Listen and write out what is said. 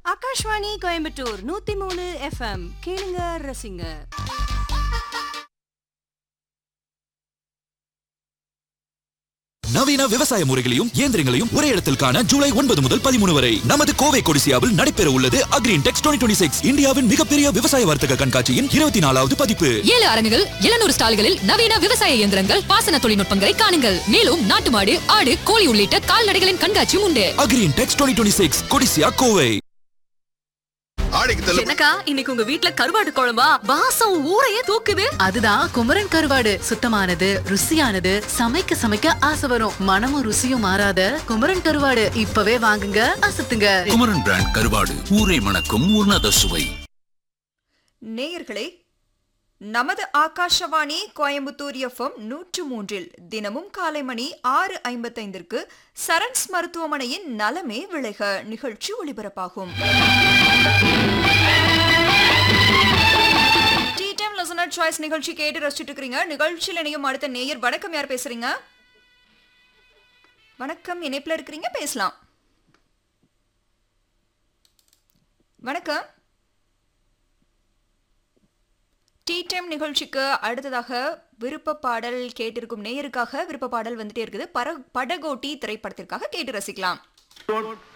ஆகாஷ்வாணி கோயம்புத்தூர் நூத்தி மூணு எஃப்எம் கேளுங்க ரசிங்க நவீன விவசாய முறைகளையும் இயந்திரங்களையும் ஒரே இடத்தில் காண ஜூலை ஒன்பது முதல் பதிமூணு வரை நமது கோவை கொடிசியாவில் நடைபெற உள்ளது அக்ரீன் டெக்ஸ் டுவெண்ட்டி சிக்ஸ் இந்தியாவின் மிகப்பெரிய விவசாய வர்த்தக கண்காட்சியின் இருபத்தி நாலாவது பதிப்பு ஏழு அரங்குகள் எழுநூறு ஸ்டால்களில் நவீன விவசாய இயந்திரங்கள் பாசன தொழில்நுட்பங்களை காணுங்கள் மேலும் நாட்டு மாடு ஆடு கோழி உள்ளிட்ட கால்நடைகளின் கண்காட்சியும் உண்டு agri intex twenty six Codissia Kovai ஆடிக்கு தள்ளுபடி என்னக்கா இன்னைக்கு உங்க வீட்ல கருவாடு குழம்பா வாசம் ஊரையே தூக்குது அதுதான் குமரன் கருவாடு சுத்தமானது ருசியானது சமைக்க சமைக்க ஆசை வரும் மனமும் ருசியும் மாறாத குமரன் கருவாடு இப்பவே வாங்குங்க அசத்துங்க குமரன் பிராண்ட் கருவாடு ஊரை மணக்கும் உன்னத சுவை நேயர்களே நமது ஆகாஷவாணி கோயம்புத்தூர் எஃப்எம் நூற்று மூன்றில் தினமும் காலை மணி ஆறு ஐம்பத்தைந்திற்கு சரண்ஸ் மருத்துவமனையின் நலமே விளைக நிகழ்ச்சி ஒளிபரப்பாகும் டீ டைம் லிசனர் சாய்ஸ் நிகழ்ச்சி கேட்டு ரசிச்சுட்டு இருக்கிறீங்க நிகழ்ச்சியில் இணையும் அடுத்த நேயர் வணக்கம் யார் பேசுறீங்க வணக்கம் இணைப்பில் இருக்கிறீங்க பேசலாம் வணக்கம் டீ டைம் நிகழ்ச்சிக்கு அடுத்ததாக விருப்ப பாடல் கேட்டிருக்கும் நேயருக்காக விருப்ப பாடல் வந்துட்டே இருக்குது பர படகோட்டி திரைப்படத்திற்காக கேட்டு ரசிக்கலாம்